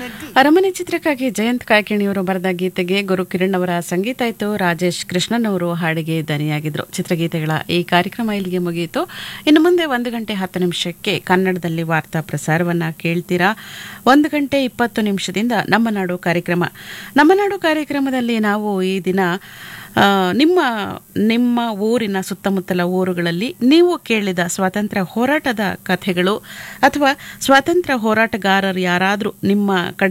ಅರಮನೆ ಚಿತ್ರಕ್ಕಾಗಿ ಜಯಂತ್ ಕಾಯ್ಕಿಣಿಯವರು ಬರೆದ ಗೀತೆಗೆ ಗುರು ಕಿರಣ್ ಅವರ ಸಂಗೀತ ಇತ್ತು ರಾಜೇಶ್ ಕೃಷ್ಣನ್ ಅವರು ಹಾಡಿಗೆ ದನಿಯಾಗಿದ್ರು ಚಿತ್ರಗೀತೆಗಳ ಈ ಕಾರ್ಯಕ್ರಮ ಇಲ್ಲಿಗೆ ಮುಗಿಯಿತು ಇನ್ನು ಮುಂದೆ ಒಂದು ಗಂಟೆ ಹತ್ತು ನಿಮಿಷಕ್ಕೆ ಕನ್ನಡದಲ್ಲಿ ವಾರ್ತಾ ಪ್ರಸಾರವನ್ನ ಕೇಳ್ತೀರಾ ಒಂದು ಗಂಟೆ ಇಪ್ಪತ್ತು ನಿಮಿಷದಿಂದ ನಮ್ಮ ನಾಡು ಕಾರ್ಯಕ್ರಮ ನಮ್ಮ ನಾಡು ಕಾರ್ಯಕ್ರಮದಲ್ಲಿ ನಾವು ಈ ದಿನ ಆ, ನಿಮ್ಮ ನಿಮ್ಮ ಊರಿನ ಸುತ್ತಮುತ್ತಲ ಊರುಗಳಲ್ಲಿ ನೀವು ಕೇಳಿದ ಸ್ವಾತಂತ್ರ್ಯ ಹೋರಾಟದ ಕಥೆಗಳು ಅಥವಾ ಸ್ವಾತಂತ್ರ್ಯ ಹೋರಾಟಗಾರರು ಯಾರಾದರೂ ನಿಮ್ಮ ಕಡೆ